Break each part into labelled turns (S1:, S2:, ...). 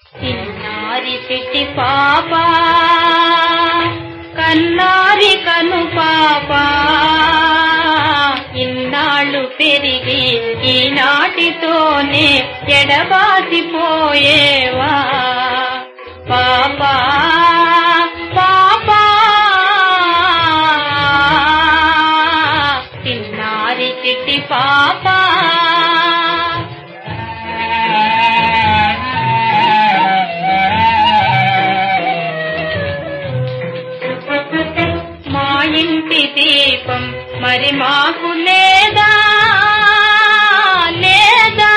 S1: చిన్నారి చిట్టి పాప కన్నారి కను పాప ఇన్నాళ్ళు పెరిగి ఈనాటితోనే ఎడబాసిపోయేవా పాపా పాపా చిన్నారి చిట్టి పాపా మా ఇంటి దీపం మరి మాకు లేదా లేదా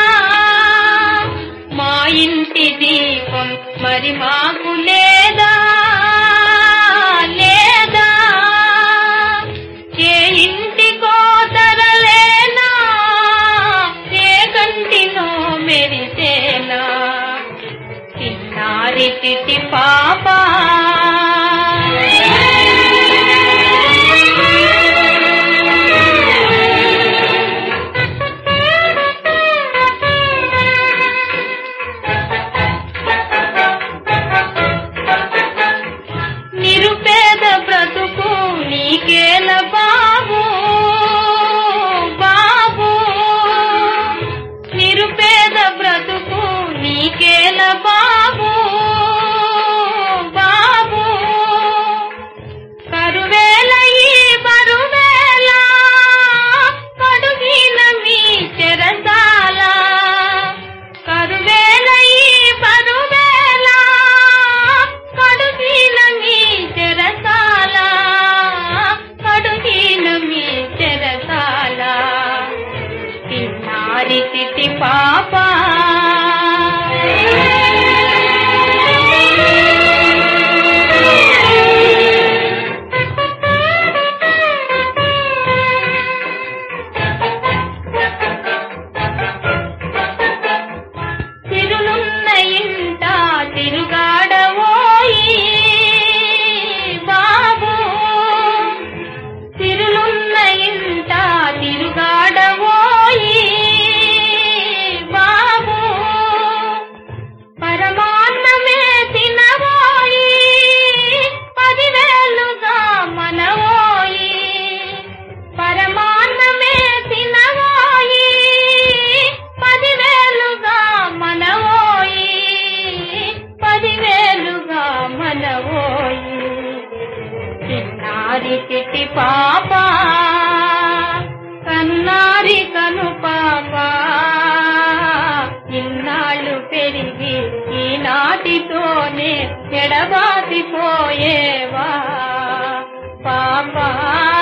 S1: మా ఇంటి దీపం మరి మాకు లేదా లేదా ఏ ఇంటి కోతరలేనా ఏ కంటినో మెరిసేనా చిన్నారి చిట్టి పాప నిరుపేద బ్రతుకు నీకేల బాబు బాబు నిరుపేద బ్రతుకు నీకేల బాబు బాబు కరువేల ఈ బరువేల కడుగిన మీ చెరసాల కరువేల ఈ బరువేల కడుగిన మీ చెరసాల కడుగిన మీ చెరసాల తిన్నారి తిటి పాప తిరులున్న ఇంట తిరుగాడవోయి బాబు తిరులున్న ఇంట తిరుగాడవోయి బాబు పరమాన్నమే తినవోయి పదివేలుగా మనవోయి పరమాన్నమే తినవోయి పదివేలుగా మనవోయి పదివేలుగా మనవోయి చిన్నారి చిట్టి పాప కన్నారి కను పాప ఇన్నాళ్ళు పెరిగి ఈనాటితోనే ఎడబాసిపోయేవా పాపా